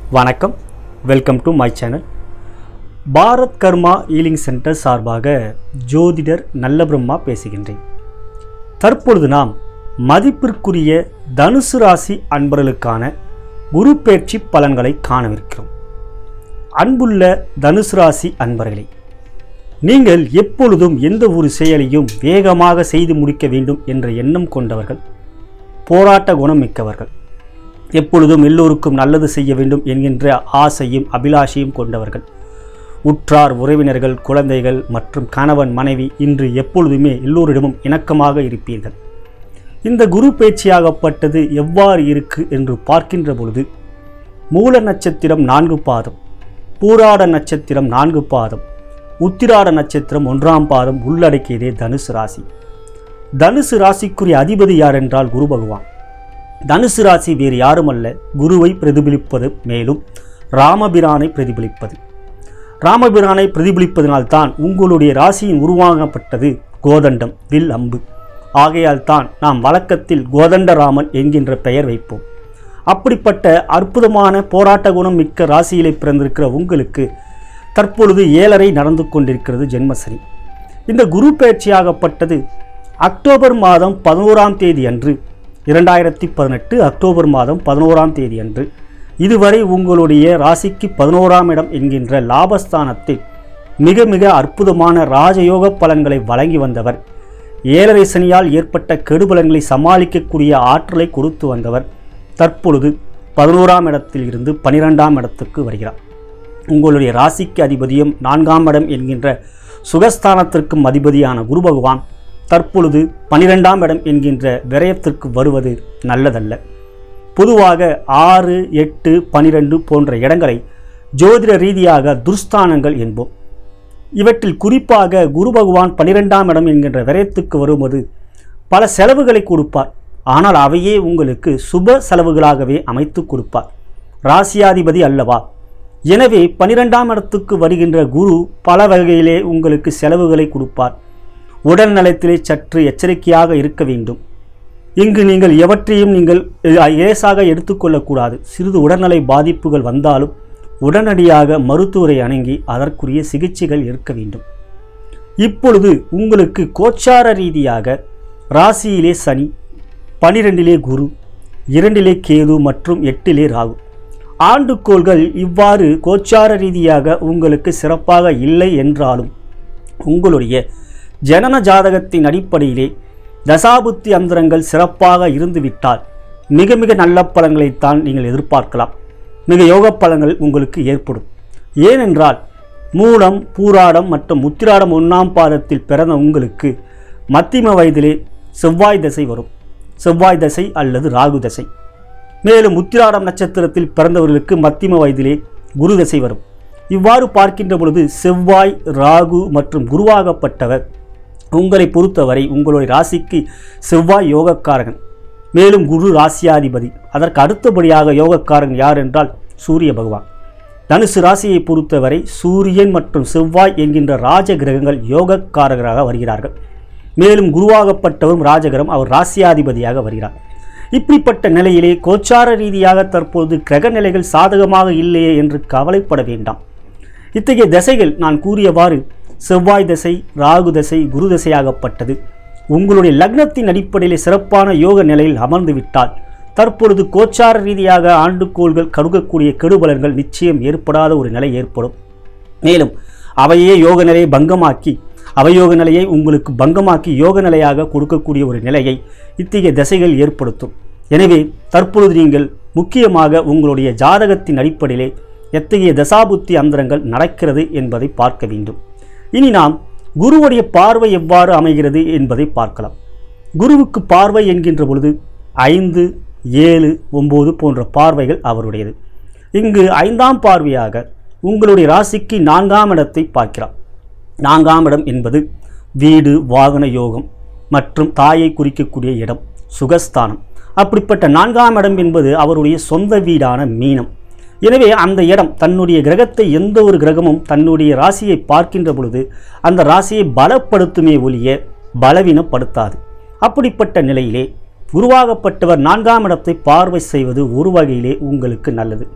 வணக்கம் welcome to my channel Bharat Karma healing centre சார்பாக ஜோதிடர் நல்ல பிரம்மா பேசுகின்றேன் தற்பொழுது நாம் மதிப்பிற்குரிய தனுசு ராசி அன்பர்களுக்கான குரு பேச்சு பலன்களை காணவிருக்கிறோம் அன்புள்ள தனுசு ராசி அன்பர்களே நீங்கள் எப்பொழுதும் எந்த ஒரு செயலையும் வேகமாக செய்து முடிக்க வேண்டும் என்ற எண்ணம் கொண்டவர்கள் போராட்ட குணம் மிக்கவர்கள் எப்பொழுதும் எல்லோருக்கும் நல்லது செய்ய வேண்டும் என்கின்ற ஆசையும் அபிலாஷையும் கொண்டவர்கள் உற்றார் உறவினர்கள் குழந்தைகள் மற்றும் கணவன் மனைவி இன்று எப்பொழுதுமே எல்லோரிடமும் இணக்கமாக இருப்பீர்கள் இந்த குரு பேச்சியாகப்பட்டது எவ்வாறு இருக்கு என்று பார்க்கின்ற பொழுது மூல நட்சத்திரம் நான்கு பாதம் பூராட நட்சத்திரம் நான்கு பாதம் உத்திராட நட்சத்திரம் ஒன்றாம் பாதம் உள்ளடக்கியதே தனுசு ராசி தனுசு ராசிக்குரிய அதிபதி யார் என்றால் குரு பகவான் தனுசு ராசி வேறு யாருமல்ல குருவை பிரதிபலிப்பது மேலும் ராமபிரானை பிரதிபலிப்பது ராமபிரானை பிரதிபலிப்பதனால்தான் உங்களுடைய ராசியின் உருவாக்கப்பட்டது கோதண்டம் வில் அம்பு ஆகையால் தான் நாம் வழக்கத்தில் கோதண்டராமன் என்கின்ற பெயர் வைப்போம் அப்படிப்பட்ட அற்புதமான போராட்ட குணம் மிக்க ராசியிலே பிறந்திருக்கிற உங்களுக்கு தற்பொழுது ஏழரை நடந்து கொண்டிருக்கிறது ஜென்மசனி இந்த குரு பயிற்சியாகப்பட்டது அக்டோபர் மாதம் பதினோராம் தேதி அன்று இரண்டாயிரத்தி பதினெட்டு அக்டோபர் மாதம் பதினோராம் தேதி அன்று இதுவரை உங்களுடைய ராசிக்கு பதினோராம் இடம் என்கின்ற லாபஸ்தானத்தில் மிக மிக அற்புதமான ராஜயோக பலன்களை வழங்கி வந்தவர் ஏழரை சனியால் ஏற்பட்ட கெடுபலன்களை சமாளிக்கக்கூடிய ஆற்றலை கொடுத்து வந்தவர் தற்பொழுது பதினோராம் இடத்தில் இருந்து பனிரெண்டாம் இடத்துக்கு வருகிறார் உங்களுடைய ராசிக்கு அதிபதியும் நான்காம் இடம் என்கின்ற சுகஸ்தானத்திற்கும் அதிபதியான குரு பகவான் தற்பொழுது பனிரெண்டாம் இடம் என்கின்ற விரயத்திற்கு வருவது நல்லதல்ல பொதுவாக ஆறு எட்டு பனிரெண்டு போன்ற இடங்களை ஜோதிட ரீதியாக துர்ஸ்தானங்கள் என்போம் இவற்றில் குறிப்பாக குரு பகவான் பனிரெண்டாம் இடம் என்கின்ற விரயத்துக்கு வரும்போது பல செலவுகளை கொடுப்பார் ஆனால் அவையே உங்களுக்கு சுப செலவுகளாகவே அமைத்து கொடுப்பார் ராசியாதிபதி அல்லவா எனவே பனிரெண்டாம் இடத்துக்கு வருகின்ற குரு பல வகையிலே உங்களுக்கு செலவுகளை கொடுப்பார் உடல் நலத்திலே சற்று எச்சரிக்கையாக இருக்க வேண்டும் இங்கு நீங்கள் எவற்றையும் நீங்கள் லேசாக எடுத்துக்கொள்ளக்கூடாது சிறிது உடல்நலை பாதிப்புகள் வந்தாலும் உடனடியாக மருத்துவரை அணுகி அதற்குரிய சிகிச்சைகள் இருக்க வேண்டும் இப்பொழுது உங்களுக்கு கோச்சார ரீதியாக ராசியிலே சனி பனிரெண்டிலே குரு இரண்டிலே கேது மற்றும் எட்டிலே ராகு ஆண்டுக்கோள்கள் இவ்வாறு கோச்சார ரீதியாக உங்களுக்கு சிறப்பாக இல்லை என்றாலும் உங்களுடைய ஜனன ஜாதகத்தின் அடிப்படையிலே தசாபுத்தி அந்தரங்கள் சிறப்பாக இருந்துவிட்டால் மிக மிக நல்ல பலன்களைத்தான் நீங்கள் எதிர்பார்க்கலாம் மிக யோக பலன்கள் உங்களுக்கு ஏற்படும் ஏனென்றால் மூலம் பூராடம் மற்றும் உத்திராடம் ஒன்றாம் பாதத்தில் பிறந்த உங்களுக்கு மத்திம வயதிலே செவ்வாய் தசை வரும் செவ்வாய் தசை அல்லது ராகு தசை மேலும் உத்திராடம் நட்சத்திரத்தில் பிறந்தவர்களுக்கு மத்திம வயதிலே குரு தசை வரும் இவ்வாறு பார்க்கின்ற பொழுது செவ்வாய் ராகு மற்றும் குருவாகப்பட்டவர் உங்களை பொறுத்தவரை உங்களுடைய ராசிக்கு செவ்வாய் யோகக்காரகன் மேலும் குரு ராசியாதிபதி அதற்கு அடுத்தபடியாக யோகக்காரன் யார் என்றால் சூரிய பகவான் தனுசு ராசியை பொறுத்தவரை சூரியன் மற்றும் செவ்வாய் என்கின்ற ராஜ கிரகங்கள் யோகக்காரகராக வருகிறார்கள் மேலும் குருவாகப்பட்டவரும் ராஜகிரம் அவர் ராசியாதிபதியாக வருகிறார் இப்படிப்பட்ட நிலையிலே கோச்சார ரீதியாக தற்போது கிரக நிலைகள் சாதகமாக இல்லையே என்று கவலைப்பட வேண்டாம் இத்தகைய திசைகள் நான் கூறியவாறு செவ்வாய் தசை ராகு தசை குரு தசையாகப்பட்டது உங்களுடைய லக்னத்தின் அடிப்படையில் சிறப்பான யோக நிலையில் அமர்ந்து விட்டால் தற்பொழுது கோச்சார ரீதியாக ஆண்டுகோள்கள் கடுக்கக்கூடிய கெடுபலன்கள் நிச்சயம் ஏற்படாத ஒரு நிலை ஏற்படும் மேலும் அவையே யோக நிலையை பங்கமாக்கி அவயோக நிலையை உங்களுக்கு பங்கமாக்கி யோக நிலையாக கொடுக்கக்கூடிய ஒரு நிலையை இத்தகைய திசைகள் ஏற்படுத்தும் எனவே தற்பொழுது நீங்கள் முக்கியமாக உங்களுடைய ஜாதகத்தின் அடிப்படையிலே எத்தகைய தசாபுத்தி அந்தரங்கள் நடக்கிறது என்பதை பார்க்க வேண்டும் இனி நாம் குருவுடைய பார்வை எவ்வாறு அமைகிறது என்பதை பார்க்கலாம் குருவுக்கு பார்வை என்கின்ற பொழுது ஐந்து ஏழு ஒம்பது போன்ற பார்வைகள் அவருடையது இங்கு ஐந்தாம் பார்வையாக உங்களுடைய ராசிக்கு நான்காம் இடத்தை பார்க்கிறார் நான்காம் இடம் என்பது வீடு வாகன யோகம் மற்றும் தாயை குறிக்கக்கூடிய இடம் சுகஸ்தானம் அப்படிப்பட்ட நான்காம் இடம் என்பது அவருடைய சொந்த வீடான மீனம் எனவே அந்த இடம் தன்னுடைய கிரகத்தை எந்த ஒரு கிரகமும் தன்னுடைய ராசியை பார்க்கின்ற பொழுது அந்த ராசியை பலப்படுத்துமே ஒழிய பலவீனப்படுத்தாது அப்படிப்பட்ட நிலையிலே உருவாகப்பட்டவர் நான்காம் இடத்தை பார்வை செய்வது ஒரு வகையிலே உங்களுக்கு நல்லது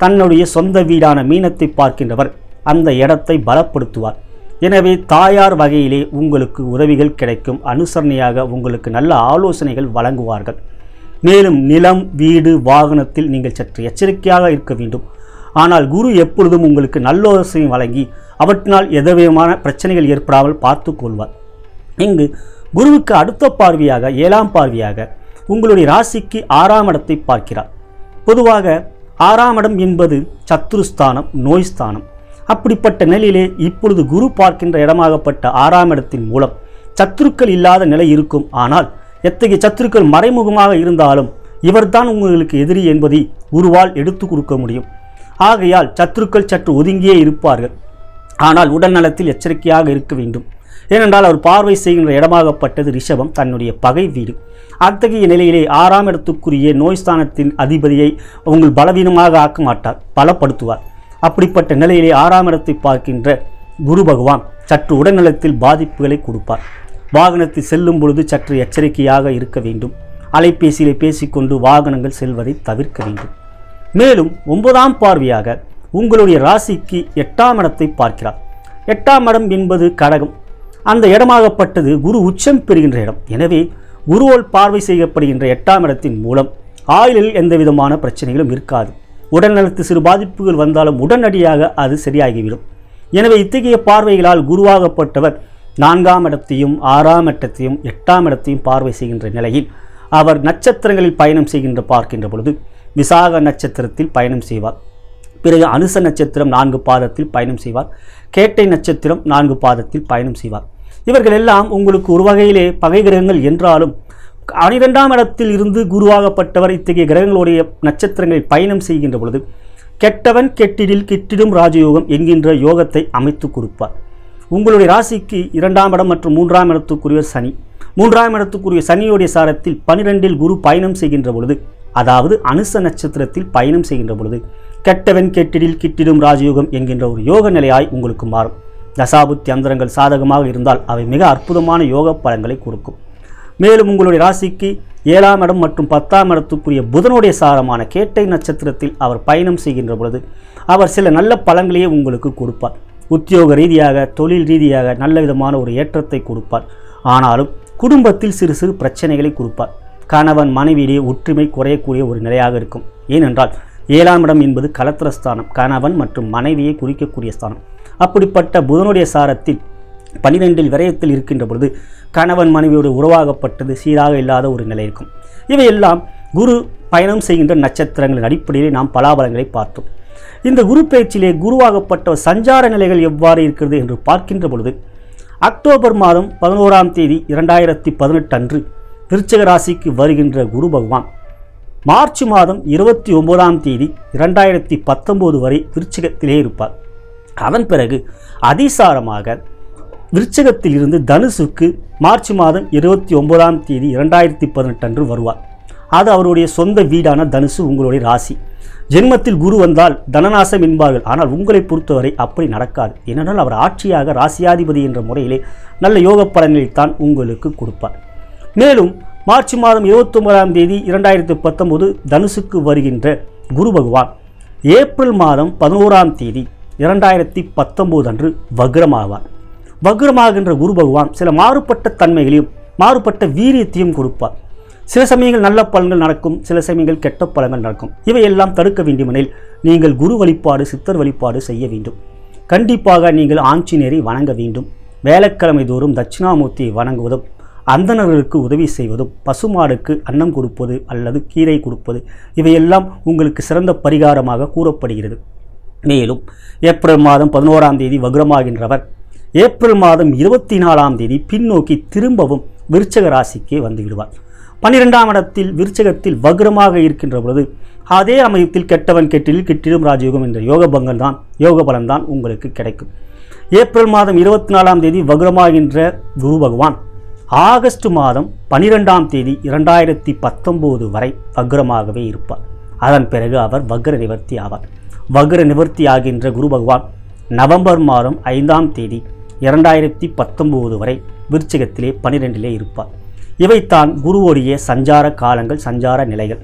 தன்னுடைய சொந்த வீடான மீனத்தை பார்க்கின்றவர் அந்த இடத்தை பலப்படுத்துவார் எனவே தாயார் வகையிலே உங்களுக்கு உதவிகள் கிடைக்கும் அனுசரணையாக உங்களுக்கு நல்ல ஆலோசனைகள் வழங்குவார்கள் மேலும் நிலம் வீடு வாகனத்தில் நீங்கள் சற்று எச்சரிக்கையாக இருக்க வேண்டும் ஆனால் குரு எப்பொழுதும் உங்களுக்கு நல்லோசனை வழங்கி அவற்றினால் எதவிதமான பிரச்சனைகள் ஏற்படாமல் பார்த்து கொள்வார் இங்கு குருவுக்கு அடுத்த பார்வையாக ஏழாம் பார்வையாக உங்களுடைய ராசிக்கு ஆறாம் இடத்தை பார்க்கிறார் பொதுவாக ஆறாம் இடம் என்பது சத்துருஸ்தானம் நோய்ஸ்தானம் அப்படிப்பட்ட நிலையிலே இப்பொழுது குரு பார்க்கின்ற இடமாகப்பட்ட ஆறாம் இடத்தின் மூலம் சத்துருக்கள் இல்லாத நிலை இருக்கும் ஆனால் எத்தகைய சத்துருக்கள் மறைமுகமாக இருந்தாலும் இவர்தான் உங்களுக்கு எதிரி என்பதை குருவால் எடுத்து கொடுக்க முடியும் ஆகையால் சத்துருக்கள் சற்று ஒதுங்கியே இருப்பார்கள் ஆனால் உடல் நலத்தில் எச்சரிக்கையாக இருக்க வேண்டும் ஏனென்றால் அவர் பார்வை செய்கின்ற இடமாகப்பட்டது ரிஷபம் தன்னுடைய பகை வீடு அத்தகைய நிலையிலே ஆறாம் இடத்துக்குரிய நோய்ஸ்தானத்தின் அதிபதியை உங்கள் பலவீனமாக ஆக்க மாட்டார் பலப்படுத்துவார் அப்படிப்பட்ட நிலையிலே ஆறாம் இடத்தை பார்க்கின்ற குரு பகவான் சற்று உடல்நலத்தில் பாதிப்புகளை கொடுப்பார் வாகனத்தில் செல்லும் பொழுது சற்று எச்சரிக்கையாக இருக்க வேண்டும் அலைபேசியிலே பேசிக்கொண்டு வாகனங்கள் செல்வதை தவிர்க்க வேண்டும் மேலும் ஒன்பதாம் பார்வையாக உங்களுடைய ராசிக்கு எட்டாம் இடத்தை பார்க்கிறார் எட்டாம் இடம் என்பது கடகம் அந்த இடமாகப்பட்டது குரு உச்சம் பெறுகின்ற இடம் எனவே குருவால் பார்வை செய்யப்படுகின்ற எட்டாம் இடத்தின் மூலம் ஆயுளில் எந்த விதமான பிரச்சனைகளும் இருக்காது உடல்நலத்து சிறு பாதிப்புகள் வந்தாலும் உடனடியாக அது சரியாகிவிடும் எனவே இத்தகைய பார்வைகளால் குருவாகப்பட்டவர் நான்காம் இடத்தையும் ஆறாம் இடத்தையும் எட்டாம் இடத்தையும் பார்வை செய்கின்ற நிலையில் அவர் நட்சத்திரங்களில் பயணம் செய்கின்ற பார்க்கின்ற பொழுது விசாக நட்சத்திரத்தில் பயணம் செய்வார் பிறகு அனுச நட்சத்திரம் நான்கு பாதத்தில் பயணம் செய்வார் கேட்டை நட்சத்திரம் நான்கு பாதத்தில் பயணம் செய்வார் இவர்கள் எல்லாம் உங்களுக்கு ஒரு வகையிலே பகை கிரகங்கள் என்றாலும் பனிரெண்டாம் இடத்தில் இருந்து குருவாகப்பட்டவர் இத்தகைய கிரகங்களுடைய நட்சத்திரங்களில் பயணம் செய்கின்ற பொழுது கெட்டவன் கெட்டிடில் கிட்டிடும் ராஜயோகம் என்கின்ற யோகத்தை அமைத்து கொடுப்பார் உங்களுடைய ராசிக்கு இரண்டாம் இடம் மற்றும் மூன்றாம் இடத்துக்குரிய சனி மூன்றாம் இடத்துக்குரிய சனியுடைய சாரத்தில் பனிரெண்டில் குரு பயணம் செய்கின்ற பொழுது அதாவது அனுச நட்சத்திரத்தில் பயணம் செய்கின்ற பொழுது கெட்டவன் கெட்டிடில் கிட்டிடும் ராஜயோகம் என்கின்ற ஒரு யோக நிலையாய் உங்களுக்கு மாறும் தசாபுத்தி அந்தரங்கள் சாதகமாக இருந்தால் அவை மிக அற்புதமான யோக பலன்களை கொடுக்கும் மேலும் உங்களுடைய ராசிக்கு ஏழாம் இடம் மற்றும் பத்தாம் இடத்துக்குரிய புதனுடைய சாரமான கேட்டை நட்சத்திரத்தில் அவர் பயணம் செய்கின்ற பொழுது அவர் சில நல்ல பலன்களையே உங்களுக்கு கொடுப்பார் உத்தியோக ரீதியாக தொழில் ரீதியாக நல்ல விதமான ஒரு ஏற்றத்தை கொடுப்பார் ஆனாலும் குடும்பத்தில் சிறு சிறு பிரச்சனைகளை கொடுப்பார் கணவன் மனைவியிடையே ஒற்றுமை குறையக்கூடிய ஒரு நிலையாக இருக்கும் ஏனென்றால் ஏழாம் இடம் என்பது கலத்திரஸ்தானம் கணவன் மற்றும் மனைவியை குறிக்கக்கூடிய ஸ்தானம் அப்படிப்பட்ட புதனுடைய சாரத்தில் பனிரெண்டில் விரயத்தில் இருக்கின்ற பொழுது கணவன் மனைவியோடு உருவாகப்பட்டது சீராக இல்லாத ஒரு நிலை இருக்கும் இவையெல்லாம் குரு பயணம் செய்கின்ற நட்சத்திரங்களின் அடிப்படையில் நாம் பலாபலங்களை பார்த்தோம் இந்த குரு பயிற்சியிலே குருவாகப்பட்ட சஞ்சார நிலைகள் எவ்வாறு இருக்கிறது என்று பார்க்கின்ற பொழுது அக்டோபர் மாதம் பதினோராம் தேதி இரண்டாயிரத்தி பதினெட்டு அன்று விருச்சக ராசிக்கு வருகின்ற குரு பகவான் மார்ச் மாதம் இருபத்தி ஒன்பதாம் தேதி இரண்டாயிரத்தி பத்தொம்போது வரை விருச்சிகத்திலே இருப்பார் அதன் பிறகு அதிசாரமாக விருச்சகத்தில் இருந்து தனுசுக்கு மார்ச் மாதம் இருபத்தி ஒன்பதாம் தேதி இரண்டாயிரத்தி பதினெட்டு அன்று வருவார் அது அவருடைய சொந்த வீடான தனுசு உங்களுடைய ராசி ஜென்மத்தில் குரு வந்தால் தனநாசம் என்பார்கள் ஆனால் உங்களை பொறுத்தவரை அப்படி நடக்காது ஏனென்றால் அவர் ஆட்சியாக ராசியாதிபதி என்ற முறையிலே நல்ல யோக பலன்களைத்தான் உங்களுக்கு கொடுப்பார் மேலும் மார்ச் மாதம் இருபத்தொன்பதாம் தேதி இரண்டாயிரத்தி பத்தொன்பது தனுசுக்கு வருகின்ற குரு பகவான் ஏப்ரல் மாதம் பதினோராம் தேதி இரண்டாயிரத்தி பத்தொம்போது அன்று வக்ரமாவார் வக்ரமாகின்ற குரு பகவான் சில மாறுபட்ட தன்மைகளையும் மாறுபட்ட வீரியத்தையும் கொடுப்பார் சில சமயங்கள் நல்ல பலன்கள் நடக்கும் சில சமயங்கள் கெட்ட பலன்கள் நடக்கும் இவையெல்லாம் தடுக்க வேண்டுமெனில் நீங்கள் குரு வழிபாடு சித்தர் வழிபாடு செய்ய வேண்டும் கண்டிப்பாக நீங்கள் ஆஞ்சநேயரை வணங்க வேண்டும் வேலைக்கிழமை தோறும் தட்சிணாமூர்த்தியை வணங்குவதும் அந்தணர்களுக்கு உதவி செய்வதும் பசுமாடுக்கு அன்னம் கொடுப்பது அல்லது கீரை கொடுப்பது இவையெல்லாம் உங்களுக்கு சிறந்த பரிகாரமாக கூறப்படுகிறது மேலும் ஏப்ரல் மாதம் பதினோராம் தேதி வக்ரமாகின்றவர் ஏப்ரல் மாதம் இருபத்தி நாலாம் தேதி பின்னோக்கி திரும்பவும் விருச்சக ராசிக்கே வந்து விடுவார் பன்னிரெண்டாம் இடத்தில் விருச்சகத்தில் வக்ரமாக இருக்கின்ற பொழுது அதே அமையத்தில் கெட்டவன் கெட்டில் கிட்டிடும் ராஜயோகம் என்ற யோக பங்கன் தான் யோக பலன் தான் உங்களுக்கு கிடைக்கும் ஏப்ரல் மாதம் இருபத்தி நாலாம் தேதி வக்ரமாகின்ற குரு பகவான் ஆகஸ்ட் மாதம் பனிரெண்டாம் தேதி இரண்டாயிரத்தி பத்தொம்போது வரை வக்ரமாகவே இருப்பார் அதன் பிறகு அவர் வக்ர நிவர்த்தி ஆவார் வக்ர நிவர்த்தி ஆகின்ற குரு பகவான் நவம்பர் மாதம் ஐந்தாம் தேதி இரண்டாயிரத்தி பத்தொம்போது வரை விருச்சிகத்திலே பனிரெண்டிலே இருப்பார் இவைத்தான் குருவோடைய சஞ்சார காலங்கள் சஞ்சார நிலைகள்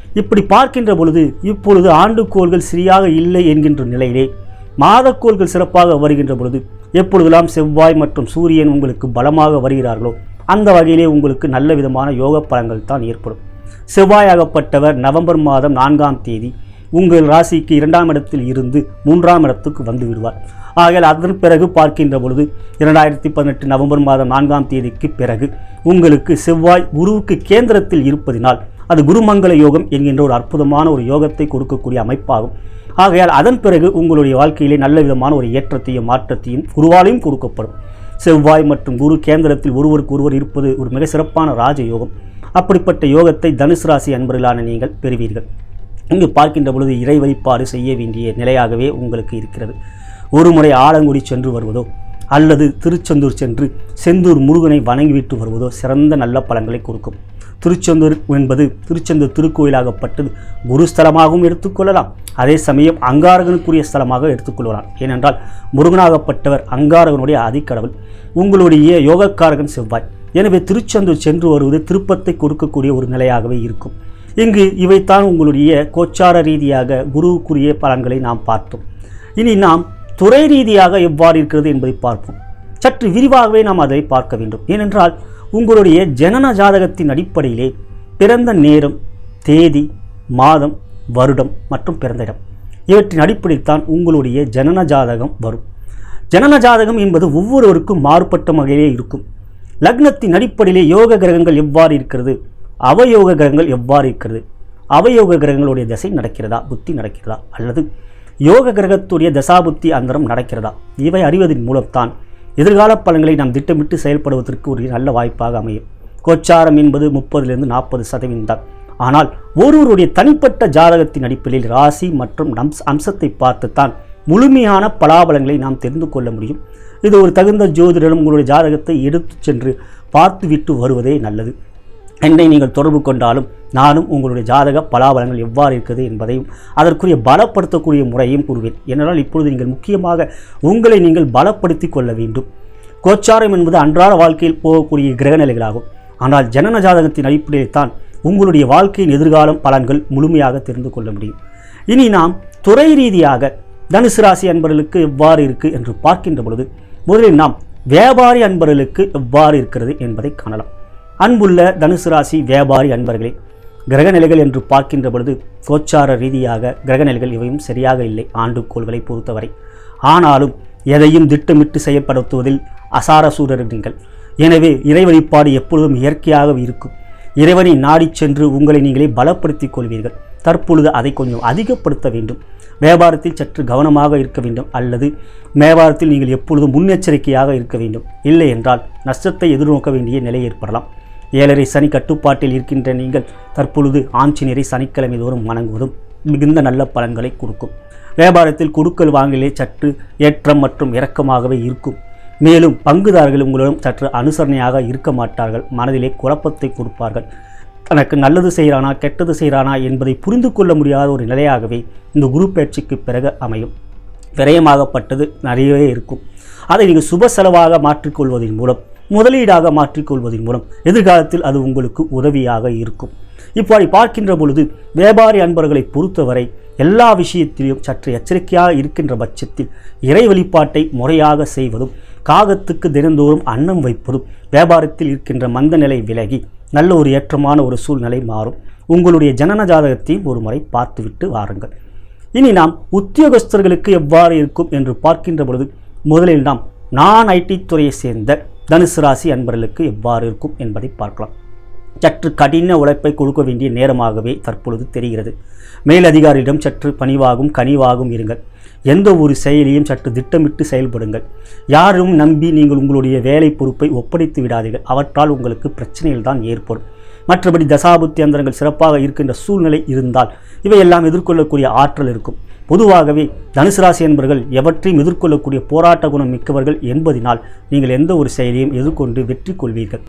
இப்படி பார்க்கின்ற பொழுது இப்பொழுது ஆண்டுக்கோள்கள் சரியாக இல்லை என்கின்ற நிலையிலே மாதக்கோள்கள் சிறப்பாக வருகின்ற பொழுது எப்பொழுதெல்லாம் செவ்வாய் மற்றும் சூரியன் உங்களுக்கு பலமாக வருகிறார்களோ அந்த வகையிலே உங்களுக்கு நல்ல விதமான யோக பலன்கள் தான் ஏற்படும் செவ்வாயாகப்பட்டவர் நவம்பர் மாதம் நான்காம் தேதி உங்கள் ராசிக்கு இரண்டாம் இடத்தில் இருந்து மூன்றாம் இடத்துக்கு வந்து விடுவார் ஆகையால் அதன் பிறகு பார்க்கின்ற பொழுது இரண்டாயிரத்தி பதினெட்டு நவம்பர் மாதம் நான்காம் தேதிக்கு பிறகு உங்களுக்கு செவ்வாய் குருவுக்கு கேந்திரத்தில் இருப்பதினால் அது குருமங்கள யோகம் என்கின்ற ஒரு அற்புதமான ஒரு யோகத்தை கொடுக்கக்கூடிய அமைப்பாகும் ஆகையால் அதன் பிறகு உங்களுடைய வாழ்க்கையிலே நல்ல விதமான ஒரு ஏற்றத்தையும் மாற்றத்தையும் குருவாலையும் கொடுக்கப்படும் செவ்வாய் மற்றும் குரு கேந்திரத்தில் ஒருவருக்கு ஒருவர் இருப்பது ஒரு மிக சிறப்பான ராஜ யோகம் அப்படிப்பட்ட யோகத்தை தனுசு ராசி அன்பர்களான நீங்கள் பெறுவீர்கள் இங்கு பார்க்கின்ற பொழுது இறை வழிபாடு செய்ய வேண்டிய நிலையாகவே உங்களுக்கு இருக்கிறது ஒரு முறை ஆலங்குடி சென்று வருவதோ அல்லது திருச்செந்தூர் சென்று செந்தூர் முருகனை வணங்கிவிட்டு வருவதோ சிறந்த நல்ல பலன்களை கொடுக்கும் திருச்செந்தூர் என்பது திருச்செந்தூர் திருக்கோயிலாகப்பட்டது குருஸ்தலமாகவும் எடுத்துக்கொள்ளலாம் அதே சமயம் அங்காரகனுக்குரிய ஸ்தலமாக எடுத்துக்கொள்ளலாம் ஏனென்றால் முருகனாகப்பட்டவர் அங்காரகனுடைய அதிக்கடவுள் உங்களுடைய யோகக்காரகன் செவ்வாய் எனவே திருச்செந்தூர் சென்று வருவது திருப்பத்தை கொடுக்கக்கூடிய ஒரு நிலையாகவே இருக்கும் இங்கு இவைத்தான் உங்களுடைய கோச்சார ரீதியாக குருவுக்குரிய பலன்களை நாம் பார்த்தோம் இனி நாம் துறை ரீதியாக எவ்வாறு இருக்கிறது என்பதை பார்ப்போம் சற்று விரிவாகவே நாம் அதை பார்க்க வேண்டும் ஏனென்றால் உங்களுடைய ஜனன ஜாதகத்தின் அடிப்படையிலே பிறந்த நேரம் தேதி மாதம் வருடம் மற்றும் பிறந்த இடம் இவற்றின் அடிப்படையில் தான் உங்களுடைய ஜனன ஜாதகம் வரும் ஜனன ஜாதகம் என்பது ஒவ்வொருவருக்கும் மாறுபட்ட வகையிலே இருக்கும் லக்னத்தின் அடிப்படையிலே யோக கிரகங்கள் எவ்வாறு இருக்கிறது அவயோக கிரகங்கள் எவ்வாறு இருக்கிறது அவயோக கிரகங்களுடைய திசை நடக்கிறதா புத்தி நடக்கிறதா அல்லது யோக கிரகத்துடைய தசாபுத்தி அந்தரம் நடக்கிறதா இவை அறிவதன் மூலம்தான் எதிர்கால பலன்களை நாம் திட்டமிட்டு செயல்படுவதற்கு ஒரு நல்ல வாய்ப்பாக அமையும் கோச்சாரம் என்பது முப்பதிலிருந்து நாற்பது சதவீதம் தான் ஆனால் ஒருவருடைய தனிப்பட்ட ஜாதகத்தின் அடிப்படையில் ராசி மற்றும் நம்ஸ் அம்சத்தை பார்த்துத்தான் முழுமையான பலாபலங்களை நாம் தெரிந்து கொள்ள முடியும் இது ஒரு தகுந்த ஜோதிடரும் உங்களுடைய ஜாதகத்தை எடுத்துச் சென்று பார்த்துவிட்டு வருவதே நல்லது என்னை நீங்கள் தொடர்பு கொண்டாலும் நானும் உங்களுடைய ஜாதக பலாபலங்கள் எவ்வாறு இருக்கிறது என்பதையும் அதற்குரிய பலப்படுத்தக்கூடிய முறையும் கூறுவேன் ஏனென்றால் இப்பொழுது நீங்கள் முக்கியமாக உங்களை நீங்கள் பலப்படுத்திக் கொள்ள வேண்டும் கோச்சாரம் என்பது அன்றாட வாழ்க்கையில் போகக்கூடிய கிரகநிலைகளாகும் ஆனால் ஜனன ஜாதகத்தின் அடிப்படையில் தான் உங்களுடைய வாழ்க்கையின் எதிர்காலம் பலன்கள் முழுமையாக தெரிந்து கொள்ள முடியும் இனி நாம் துறை ரீதியாக தனுசு ராசி அன்பர்களுக்கு எவ்வாறு இருக்கு என்று பார்க்கின்ற பொழுது முதலில் நாம் வியாபாரி அன்பர்களுக்கு எவ்வாறு இருக்கிறது என்பதை காணலாம் அன்புள்ள தனுசு ராசி வியாபாரி அன்பர்களே கிரகநிலைகள் என்று பார்க்கின்ற பொழுது கோச்சார ரீதியாக கிரகநிலைகள் இவையும் சரியாக இல்லை ஆண்டுக்கோள்களை பொறுத்தவரை ஆனாலும் எதையும் திட்டமிட்டு செயல்படுத்துவதில் அசாரசூரர் நீங்கள் எனவே இறை வழிபாடு எப்பொழுதும் இயற்கையாக இருக்கும் இறைவனை நாடிச் சென்று உங்களை நீங்களே பலப்படுத்திக் கொள்வீர்கள் தற்பொழுது அதை கொஞ்சம் அதிகப்படுத்த வேண்டும் வியாபாரத்தில் சற்று கவனமாக இருக்க வேண்டும் அல்லது வியாபாரத்தில் நீங்கள் எப்பொழுதும் முன்னெச்சரிக்கையாக இருக்க வேண்டும் இல்லை என்றால் நஷ்டத்தை எதிர்நோக்க வேண்டிய நிலை ஏற்படலாம் ஏழரை சனி கட்டுப்பாட்டில் இருக்கின்ற நீங்கள் தற்பொழுது ஆஞ்சநேயரை சனிக்கிழமை தோறும் வணங்குவதும் மிகுந்த நல்ல பலன்களை கொடுக்கும் வியாபாரத்தில் கொடுக்கல் வாங்கலே சற்று ஏற்றம் மற்றும் இறக்கமாகவே இருக்கும் மேலும் பங்குதாரர்கள் உங்களிடம் சற்று அனுசரணையாக இருக்க மாட்டார்கள் மனதிலே குழப்பத்தை கொடுப்பார்கள் தனக்கு நல்லது செய்கிறானா கெட்டது செய்கிறானா என்பதை புரிந்து கொள்ள முடியாத ஒரு நிலையாகவே இந்த குரு பயிற்சிக்கு பிறகு அமையும் விரயமாகப்பட்டது நிறையவே இருக்கும் அதை நீங்கள் சுப செலவாக மாற்றிக்கொள்வதன் மூலம் முதலீடாக மாற்றிக்கொள்வதன் மூலம் எதிர்காலத்தில் அது உங்களுக்கு உதவியாக இருக்கும் இப்படி பார்க்கின்ற பொழுது வியாபாரி அன்பர்களை பொறுத்தவரை எல்லா விஷயத்திலும் சற்று எச்சரிக்கையாக இருக்கின்ற பட்சத்தில் இறை வழிபாட்டை முறையாக செய்வதும் காகத்துக்கு தினந்தோறும் அன்னம் வைப்பதும் வியாபாரத்தில் இருக்கின்ற மந்த நிலை விலகி நல்ல ஒரு ஏற்றமான ஒரு சூழ்நிலை மாறும் உங்களுடைய ஜனன ஜாதகத்தையும் ஒரு முறை பார்த்துவிட்டு வாருங்கள் இனி நாம் உத்தியோகஸ்தர்களுக்கு எவ்வாறு இருக்கும் என்று பார்க்கின்ற பொழுது முதலில் நாம் நான் ஐடி துறையை சேர்ந்த தனுசு ராசி அன்பர்களுக்கு எவ்வாறு இருக்கும் என்பதை பார்க்கலாம் சற்று கடின உழைப்பை கொடுக்க வேண்டிய நேரமாகவே தற்பொழுது தெரிகிறது மேலதிகாரியிடம் சற்று பணிவாகும் கனிவாகும் இருங்கள் எந்த ஒரு செயலியும் சற்று திட்டமிட்டு செயல்படுங்கள் யாரும் நம்பி நீங்கள் உங்களுடைய வேலை பொறுப்பை ஒப்படைத்து விடாதீர்கள் அவற்றால் உங்களுக்கு பிரச்சனைகள் தான் ஏற்படும் மற்றபடி தசாபுத்தி அந்தரங்கள் சிறப்பாக இருக்கின்ற சூழ்நிலை இருந்தால் இவையெல்லாம் எதிர்கொள்ளக்கூடிய ஆற்றல் இருக்கும் பொதுவாகவே தனுசு ராசி என்பவர்கள் எவற்றையும் எதிர்கொள்ளக்கூடிய போராட்ட குணம் மிக்கவர்கள் என்பதினால் நீங்கள் எந்த ஒரு செயலையும் எதிர்கொண்டு வெற்றி கொள்வீர்கள்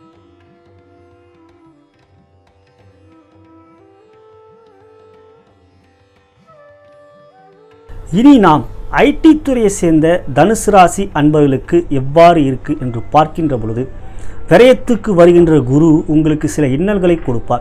இனி நாம் ஐடி துறையை சேர்ந்த தனுசு ராசி அன்பர்களுக்கு எவ்வாறு இருக்கு என்று பார்க்கின்ற பொழுது விரயத்துக்கு வருகின்ற குரு உங்களுக்கு சில இன்னல்களை கொடுப்பார்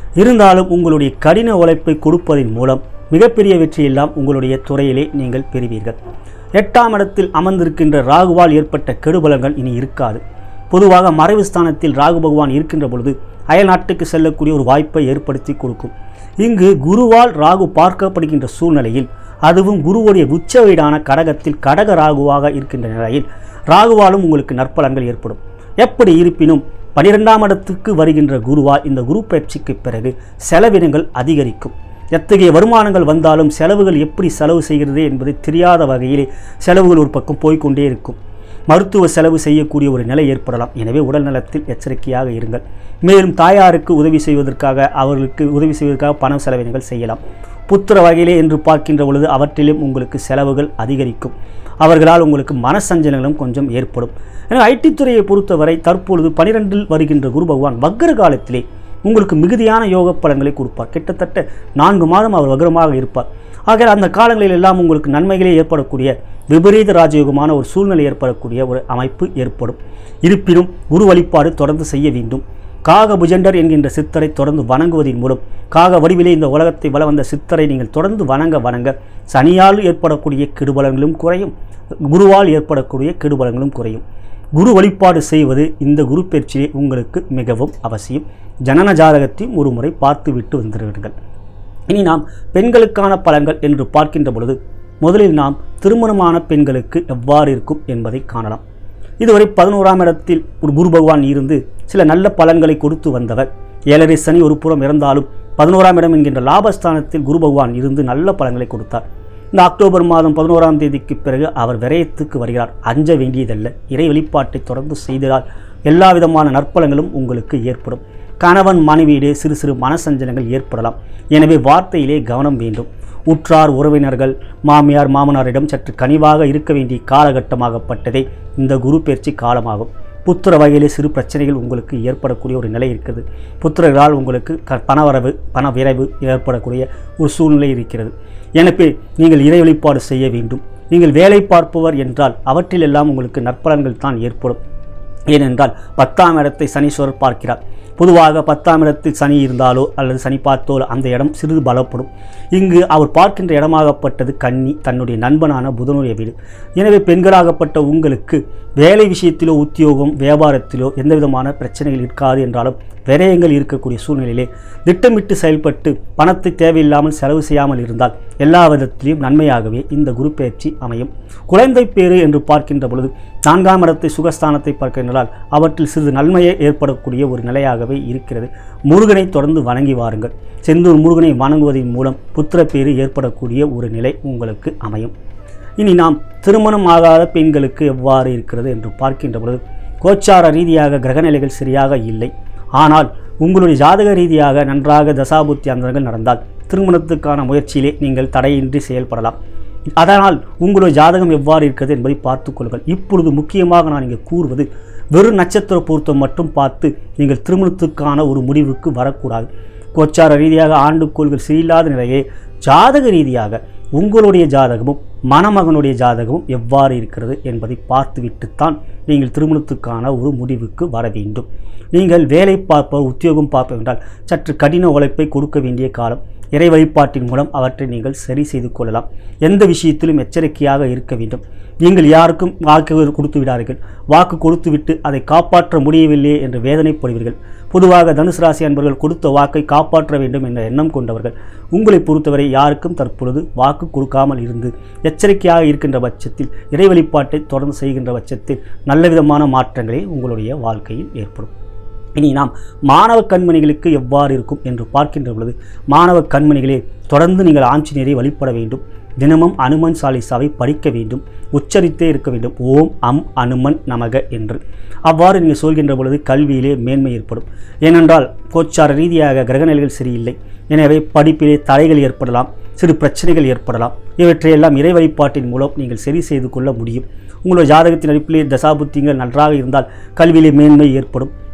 இருந்தாலும் உங்களுடைய கடின உழைப்பை கொடுப்பதன் மூலம் மிகப்பெரிய வெற்றியெல்லாம் உங்களுடைய துறையிலே நீங்கள் பெறுவீர்கள் எட்டாம் இடத்தில் அமர்ந்திருக்கின்ற ராகுவால் ஏற்பட்ட கெடுபலங்கள் இனி இருக்காது பொதுவாக மறைவு ஸ்தானத்தில் ராகு பகவான் இருக்கின்ற பொழுது அயல் நாட்டுக்கு செல்லக்கூடிய ஒரு வாய்ப்பை ஏற்படுத்தி கொடுக்கும் இங்கு குருவால் ராகு பார்க்கப்படுகின்ற சூழ்நிலையில் அதுவும் குருவுடைய உச்ச வீடான கடகத்தில் கடக ராகுவாக இருக்கின்ற நிலையில் ராகுவாலும் உங்களுக்கு நற்பலன்கள் ஏற்படும் எப்படி இருப்பினும் பனிரெண்டாம் இடத்துக்கு வருகின்ற குருவால் இந்த குரு பயிற்சிக்கு பிறகு செலவினங்கள் அதிகரிக்கும் எத்தகைய வருமானங்கள் வந்தாலும் செலவுகள் எப்படி செலவு செய்கிறது என்பது தெரியாத வகையிலே செலவுகள் ஒரு பக்கம் போய்க்கொண்டே இருக்கும் மருத்துவ செலவு செய்யக்கூடிய ஒரு நிலை ஏற்படலாம் எனவே உடல் நலத்தில் எச்சரிக்கையாக இருங்கள் மேலும் தாயாருக்கு உதவி செய்வதற்காக அவர்களுக்கு உதவி செய்வதற்காக பணம் செலவினங்கள் செய்யலாம் புத்திர வகையிலே என்று பார்க்கின்ற பொழுது அவற்றிலும் உங்களுக்கு செலவுகள் அதிகரிக்கும் அவர்களால் உங்களுக்கு மனசஞ்சலங்களும் கொஞ்சம் ஏற்படும் எனவே ஐடி துறையை பொறுத்தவரை தற்பொழுது பனிரெண்டில் வருகின்ற குரு பகவான் வக்கர காலத்திலே உங்களுக்கு மிகுதியான யோக பலன்களை கொடுப்பார் கிட்டத்தட்ட நான்கு மாதம் அவர் வக்ரமாக இருப்பார் ஆக அந்த காலங்களில் எல்லாம் உங்களுக்கு நன்மைகளே ஏற்படக்கூடிய விபரீத ராஜயோகமான ஒரு சூழ்நிலை ஏற்படக்கூடிய ஒரு அமைப்பு ஏற்படும் இருப்பினும் குரு வழிபாடு தொடர்ந்து செய்ய வேண்டும் காக புஜண்டர் என்கின்ற சித்தரை தொடர்ந்து வணங்குவதன் மூலம் காக வடிவிலே இந்த உலகத்தை வள வந்த சித்தரை நீங்கள் தொடர்ந்து வணங்க வணங்க சனியால் ஏற்படக்கூடிய கெடுபலங்களும் குறையும் குருவால் ஏற்படக்கூடிய கெடுபலங்களும் குறையும் குரு வழிபாடு செய்வது இந்த குரு பயிற்சியை உங்களுக்கு மிகவும் அவசியம் ஜனன ஜாதகத்தையும் ஒரு முறை பார்த்து விட்டு வந்துடுவீர்கள் இனி நாம் பெண்களுக்கான பலன்கள் என்று பார்க்கின்ற பொழுது முதலில் நாம் திருமணமான பெண்களுக்கு எவ்வாறு இருக்கும் என்பதை காணலாம் இதுவரை பதினோராம் இடத்தில் ஒரு குரு பகவான் இருந்து சில நல்ல பலன்களை கொடுத்து வந்தவர் ஏழரை சனி ஒரு புறம் இருந்தாலும் பதினோராம் இடம் என்கின்ற லாபஸ்தானத்தில் குரு பகவான் இருந்து நல்ல பலன்களை கொடுத்தார் இந்த அக்டோபர் மாதம் பதினோராம் தேதிக்கு பிறகு அவர் விரயத்துக்கு வருகிறார் அஞ்ச வேண்டியதல்ல இறை வெளிப்பாட்டை தொடர்ந்து செய்ததால் எல்லா விதமான நற்பலங்களும் உங்களுக்கு ஏற்படும் கணவன் மனைவியிடையே சிறு சிறு மனசஞ்சலங்கள் ஏற்படலாம் எனவே வார்த்தையிலே கவனம் வேண்டும் உற்றார் உறவினர்கள் மாமியார் மாமனாரிடம் சற்று கனிவாக இருக்க வேண்டிய காலகட்டமாகப்பட்டதே இந்த குரு பயிற்சி காலமாகும் புத்திர வகையிலே சிறு பிரச்சனைகள் உங்களுக்கு ஏற்படக்கூடிய ஒரு நிலை இருக்குது புத்திரர்களால் உங்களுக்கு க பணவரவு பண விரைவு ஏற்படக்கூடிய ஒரு சூழ்நிலை இருக்கிறது எனவே நீங்கள் இறை வழிபாடு செய்ய வேண்டும் நீங்கள் வேலை பார்ப்பவர் என்றால் அவற்றிலெல்லாம் உங்களுக்கு நற்பலன்கள் தான் ஏற்படும் ஏனென்றால் பத்தாம் இடத்தை சனீஸ்வரர் பார்க்கிறார் பொதுவாக பத்தாம் இடத்தில் சனி இருந்தாலோ அல்லது சனி பார்த்தோ அந்த இடம் சிறிது பலப்படும் இங்கு அவர் பார்க்கின்ற இடமாகப்பட்டது கன்னி தன்னுடைய நண்பனான புதனுடைய வீடு எனவே பெண்களாகப்பட்ட உங்களுக்கு வேலை விஷயத்திலோ உத்தியோகம் வியாபாரத்திலோ எந்த விதமான பிரச்சனைகள் இருக்காது என்றாலும் விரயங்கள் இருக்கக்கூடிய சூழ்நிலையிலே திட்டமிட்டு செயல்பட்டு பணத்தை தேவையில்லாமல் செலவு செய்யாமல் இருந்தால் எல்லா விதத்திலையும் நன்மையாகவே இந்த குரு பயிற்சி அமையும் குழந்தை பேறு என்று பார்க்கின்ற பொழுது நான்காம் இடத்தை சுகஸ்தானத்தை பார்க்கின்றால் அவற்றில் சிறிது நன்மையை ஏற்படக்கூடிய ஒரு நிலையாகவே இருக்கிறது முருகனை தொடர்ந்து வணங்கி வாருங்கள் செந்தூர் முருகனை வணங்குவதன் மூலம் புத்திரப்பேறு ஏற்படக்கூடிய ஒரு நிலை உங்களுக்கு அமையும் இனி நாம் திருமணம் ஆகாத பெண்களுக்கு எவ்வாறு இருக்கிறது என்று பார்க்கின்ற பொழுது கோச்சார ரீதியாக கிரகநிலைகள் சரியாக இல்லை ஆனால் உங்களுடைய ஜாதக ரீதியாக நன்றாக தசாபுத்தி அந்தரங்கள் நடந்தால் திருமணத்துக்கான முயற்சியிலே நீங்கள் தடையின்றி செயல்படலாம் அதனால் உங்களுடைய ஜாதகம் எவ்வாறு இருக்கிறது என்பதை பார்த்துக் கொள்ளுங்கள் இப்பொழுது முக்கியமாக நான் இங்கே கூறுவது வெறும் நட்சத்திர பொருத்தம் மட்டும் பார்த்து நீங்கள் திருமணத்துக்கான ஒரு முடிவுக்கு வரக்கூடாது கோச்சார ரீதியாக ஆண்டுக்கோள்கள் சரியில்லாத நிலையே ஜாதக ரீதியாக உங்களுடைய ஜாதகமும் மணமகனுடைய ஜாதகமும் எவ்வாறு இருக்கிறது என்பதை பார்த்துவிட்டுத்தான் நீங்கள் திருமணத்துக்கான ஒரு முடிவுக்கு வர வேண்டும் நீங்கள் வேலை பார்ப்ப உத்தியோகம் பார்ப்ப என்றால் சற்று கடின உழைப்பை கொடுக்க வேண்டிய காலம் இறை வழிபாட்டின் மூலம் அவற்றை நீங்கள் சரி செய்து கொள்ளலாம் எந்த விஷயத்திலும் எச்சரிக்கையாக இருக்க வேண்டும் நீங்கள் யாருக்கும் வாக்கு கொடுத்து விடார்கள் வாக்கு கொடுத்துவிட்டு அதை காப்பாற்ற முடியவில்லையே என்று வேதனைப்படுவீர்கள் பொதுவாக தனுசு ராசி அன்பர்கள் கொடுத்த வாக்கை காப்பாற்ற வேண்டும் என்ற எண்ணம் கொண்டவர்கள் உங்களை பொறுத்தவரை யாருக்கும் தற்பொழுது வாக்கு கொடுக்காமல் இருந்து எச்சரிக்கையாக இருக்கின்ற பட்சத்தில் இறை வழிபாட்டை தொடர்ந்து செய்கின்ற பட்சத்தில் நல்லவிதமான மாற்றங்களே உங்களுடைய வாழ்க்கையில் ஏற்படும் இனி நாம் மாணவ கண்மணிகளுக்கு எவ்வாறு இருக்கும் என்று பார்க்கின்ற பொழுது மாணவ கண்மணிகளே தொடர்ந்து நீங்கள் ஆஞ்சநேயரை வழிபட வேண்டும் தினமும் அனுமன் சாலிசாவை படிக்க வேண்டும் உச்சரித்தே இருக்க வேண்டும் ஓம் அம் அனுமன் நமக என்று அவ்வாறு நீங்கள் சொல்கின்ற பொழுது கல்வியிலே மேன்மை ஏற்படும் ஏனென்றால் கோச்சார ரீதியாக கிரகநிலைகள் சரியில்லை எனவே படிப்பிலே தடைகள் ஏற்படலாம் சிறு பிரச்சனைகள் ஏற்படலாம் இவற்றையெல்லாம் இறை வழிபாட்டின் மூலம் நீங்கள் சரி செய்து கொள்ள முடியும் உங்களுடைய ஜாதகத்தின் அடிப்பிலே தசாபுத்திகள் நன்றாக இருந்தால் கல்வியிலே மேன்மை ஏற்படும்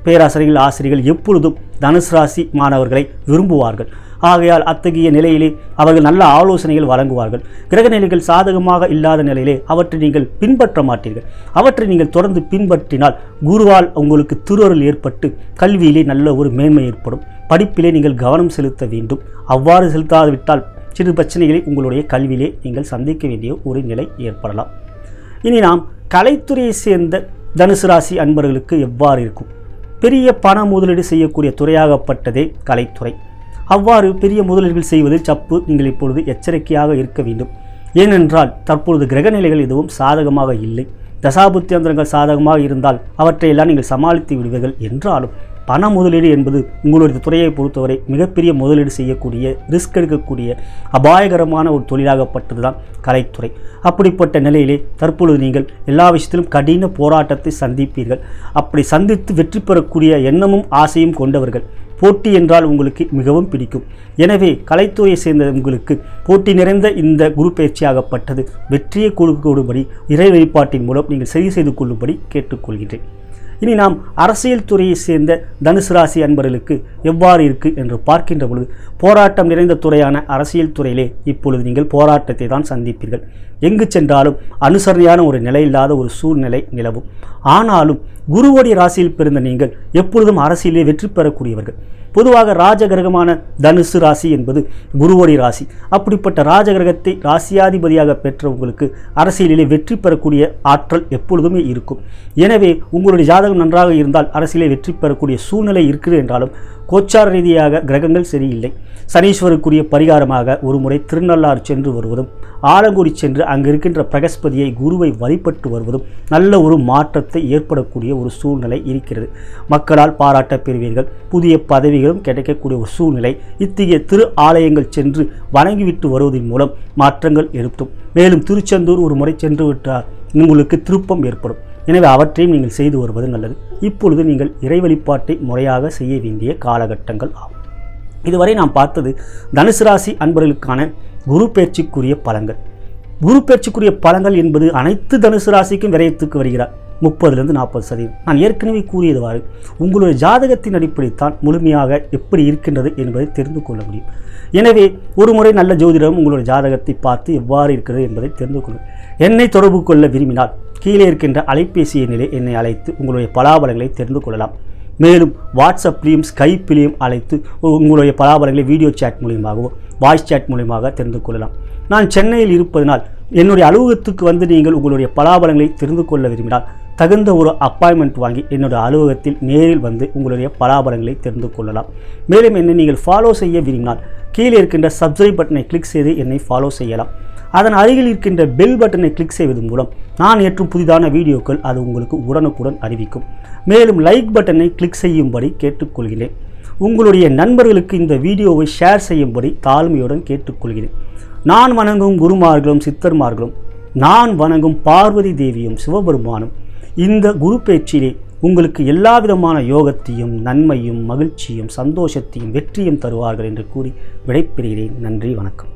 பேராசிரியர்கள் ஆசிரியர்கள் எப்பொழுதும் தனுசு ராசி மாணவர்களை விரும்புவார்கள் ஆகையால் அத்தகைய நிலையிலே அவர்கள் நல்ல ஆலோசனைகள் வழங்குவார்கள் கிரக நிலைகள் சாதகமாக இல்லாத நிலையிலே அவற்றை நீங்கள் பின்பற்ற மாட்டீர்கள் அவற்றை நீங்கள் தொடர்ந்து பின்பற்றினால் குருவால் உங்களுக்கு திருவருள் ஏற்பட்டு கல்வியிலே நல்ல ஒரு மேன்மை ஏற்படும் படிப்பிலே நீங்கள் கவனம் செலுத்த வேண்டும் அவ்வாறு செலுத்தாவிட்டால் சிறு பிரச்சனைகளை உங்களுடைய கல்வியிலே நீங்கள் சந்திக்க வேண்டிய ஒரு நிலை ஏற்படலாம் இனி நாம் கலைத்துறையை சேர்ந்த தனுசு ராசி அன்பர்களுக்கு எவ்வாறு இருக்கும் பெரிய பண முதலீடு செய்யக்கூடிய துறையாகப்பட்டதே கலைத்துறை அவ்வாறு பெரிய முதலீடுகள் செய்வது சப்பு நீங்கள் இப்பொழுது எச்சரிக்கையாக இருக்க வேண்டும் ஏனென்றால் தற்பொழுது கிரகநிலைகள் எதுவும் சாதகமாக இல்லை தசாபுத்தியந்திரங்கள் சாதகமாக இருந்தால் அவற்றையெல்லாம் நீங்கள் சமாளித்து விடுவீர்கள் என்றாலும் பண முதலீடு என்பது உங்களுடைய துறையை பொறுத்தவரை மிகப்பெரிய முதலீடு செய்யக்கூடிய ரிஸ்க் எடுக்கக்கூடிய அபாயகரமான ஒரு தொழிலாகப்பட்டது தான் கலைத்துறை அப்படிப்பட்ட நிலையிலே தற்பொழுது நீங்கள் எல்லா விஷயத்திலும் கடின போராட்டத்தை சந்திப்பீர்கள் அப்படி சந்தித்து வெற்றி பெறக்கூடிய எண்ணமும் ஆசையும் கொண்டவர்கள் போட்டி என்றால் உங்களுக்கு மிகவும் பிடிக்கும் எனவே கலைத்துறையை சேர்ந்த உங்களுக்கு போட்டி நிறைந்த இந்த குரு பயிற்சியாகப்பட்டது வெற்றியை கொடுக்கக்கூடும்படி இறை வழிபாட்டின் மூலம் நீங்கள் சரி செய்து கொள்ளும்படி கேட்டுக்கொள்கின்றேன் இனி நாம் அரசியல் துறையை சேர்ந்த தனுசு ராசி அன்பர்களுக்கு எவ்வாறு இருக்கு என்று பார்க்கின்ற பொழுது போராட்டம் நிறைந்த துறையான அரசியல் துறையிலே இப்பொழுது நீங்கள் போராட்டத்தை தான் சந்திப்பீர்கள் எங்கு சென்றாலும் அனுசரணையான ஒரு நிலையில்லாத ஒரு சூழ்நிலை நிலவும் ஆனாலும் குருவோடைய ராசியில் பிறந்த நீங்கள் எப்பொழுதும் அரசியலே வெற்றி பெறக்கூடியவர்கள் பொதுவாக ராஜகிரகமான தனுசு ராசி என்பது குருவோடைய ராசி அப்படிப்பட்ட ராஜகிரகத்தை ராசியாதிபதியாக பெற்ற உங்களுக்கு அரசியலிலே வெற்றி பெறக்கூடிய ஆற்றல் எப்பொழுதுமே இருக்கும் எனவே உங்களுடைய ஜாதகம் நன்றாக இருந்தால் அரசியலே வெற்றி பெறக்கூடிய சூழ்நிலை இருக்குது என்றாலும் கோச்சார ரீதியாக கிரகங்கள் சரியில்லை சனீஸ்வருக்குரிய பரிகாரமாக ஒரு முறை திருநள்ளாறு சென்று வருவதும் ஆலங்குடி சென்று அங்கு இருக்கின்ற பிரகஸ்பதியை குருவை வழிபட்டு வருவதும் நல்ல ஒரு மாற்றத்தை ஏற்படக்கூடிய ஒரு சூழ்நிலை இருக்கிறது மக்களால் பாராட்ட பெறுவீர்கள் புதிய பதவிகளும் கிடைக்கக்கூடிய ஒரு சூழ்நிலை இத்தகைய திரு ஆலயங்கள் சென்று வணங்கிவிட்டு வருவதன் மூலம் மாற்றங்கள் ஏற்படும் மேலும் திருச்செந்தூர் ஒரு முறை சென்று விட்டால் உங்களுக்கு திருப்பம் ஏற்படும் எனவே அவற்றையும் நீங்கள் செய்து வருவது நல்லது இப்பொழுது நீங்கள் இறை வழிபாட்டை முறையாக செய்ய வேண்டிய காலகட்டங்கள் ஆகும் இதுவரை நாம் பார்த்தது தனுசு ராசி அன்பர்களுக்கான குரு பயிற்சிக்குரிய பலன்கள் குரு பயிற்சிக்குரிய பலன்கள் என்பது அனைத்து தனுசு ராசிக்கும் விரயத்துக்கு வருகிறார் முப்பதுலேருந்து நாற்பது சதவீதம் நான் ஏற்கனவே கூறியதுவாறு உங்களுடைய ஜாதகத்தின் அடிப்படைத்தான் முழுமையாக எப்படி இருக்கின்றது என்பதை தெரிந்து கொள்ள முடியும் எனவே ஒரு முறை நல்ல ஜோதிடம் உங்களுடைய ஜாதகத்தை பார்த்து எவ்வாறு இருக்கிறது என்பதை தெரிந்து கொள்ளும் என்னை தொடர்பு கொள்ள விரும்பினால் கீழே இருக்கின்ற அலைபேசி எண்ணிலே என்னை அழைத்து உங்களுடைய பலாபலங்களை தெரிந்து கொள்ளலாம் மேலும் வாட்ஸ்அப்லேயும் ஸ்கைப்பிலையும் அழைத்து உங்களுடைய பலாபலங்களை வீடியோ சேட் மூலியமாகவோ வாய்ஸ் சேட் மூலியமாக தெரிந்து கொள்ளலாம் நான் சென்னையில் இருப்பதனால் என்னுடைய அலுவலகத்துக்கு வந்து நீங்கள் உங்களுடைய பலாபலங்களை தெரிந்து கொள்ள விரும்பினால் தகுந்த ஒரு அப்பாயின்மெண்ட் வாங்கி என்னுடைய அலுவலகத்தில் நேரில் வந்து உங்களுடைய பலாபலங்களை தெரிந்து கொள்ளலாம் மேலும் என்னை நீங்கள் ஃபாலோ செய்ய விரும்பினால் கீழே இருக்கின்ற சப்ஸ்கிரைப் பட்டனை கிளிக் செய்து என்னை ஃபாலோ செய்யலாம் அதன் அருகில் இருக்கின்ற பெல் பட்டனை கிளிக் செய்வதன் மூலம் நான் ஏற்றும் புதிதான வீடியோக்கள் அது உங்களுக்கு உடனுக்குடன் அறிவிக்கும் மேலும் லைக் பட்டனை கிளிக் செய்யும்படி கேட்டுக்கொள்கிறேன் உங்களுடைய நண்பர்களுக்கு இந்த வீடியோவை ஷேர் செய்யும்படி தாழ்மையுடன் கேட்டுக்கொள்கிறேன் நான் வணங்கும் குருமார்களும் சித்தர்மார்களும் நான் வணங்கும் பார்வதி தேவியும் சிவபெருமானும் இந்த குரு பேச்சிலே உங்களுக்கு எல்லா விதமான யோகத்தையும் நன்மையும் மகிழ்ச்சியும் சந்தோஷத்தையும் வெற்றியும் தருவார்கள் என்று கூறி விடைபெறுகிறேன் நன்றி வணக்கம்